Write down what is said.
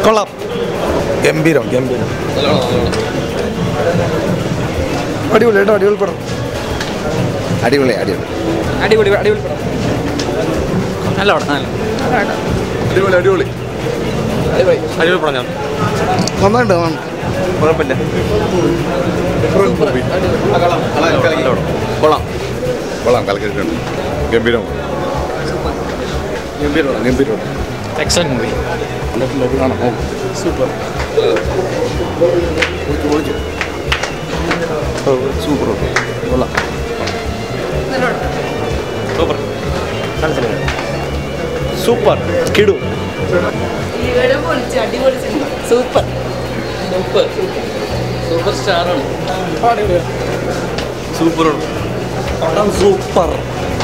കൊള്ളാം ഗംഭീരം ഗംഭീരം അടിപൊളി കേട്ടോ അടിപൊളി പടം അടിപൊളി അടിപൊളി അടിപൊളി അടിപൊളി പടം നല്ല പടം നല്ല അടിപൊളി അടിപൊളി അടിപൊളി പടം ഞാൻ നന്നായിട്ട് നന്നായിട്ട് കുഴപ്പമില്ല കൊള്ളാം കൊള്ളാം കലക്കിട്ടുണ്ട് ഗംഭീരം ഗംഭീരം ഗംഭീരം എക്സലന്റ് മൂവി സൂപ്പർ സൂപ്പർ കൊള്ളാം സൂപ്പർ സൂപ്പർ കിടു ഇവിടെ പൊളിച്ച് അടിപൊളി സിനിമ സൂപ്പർ സൂപ്പർ സൂപ്പർ സ്റ്റാറാണ് സൂപ്പർ പടം സൂപ്പർ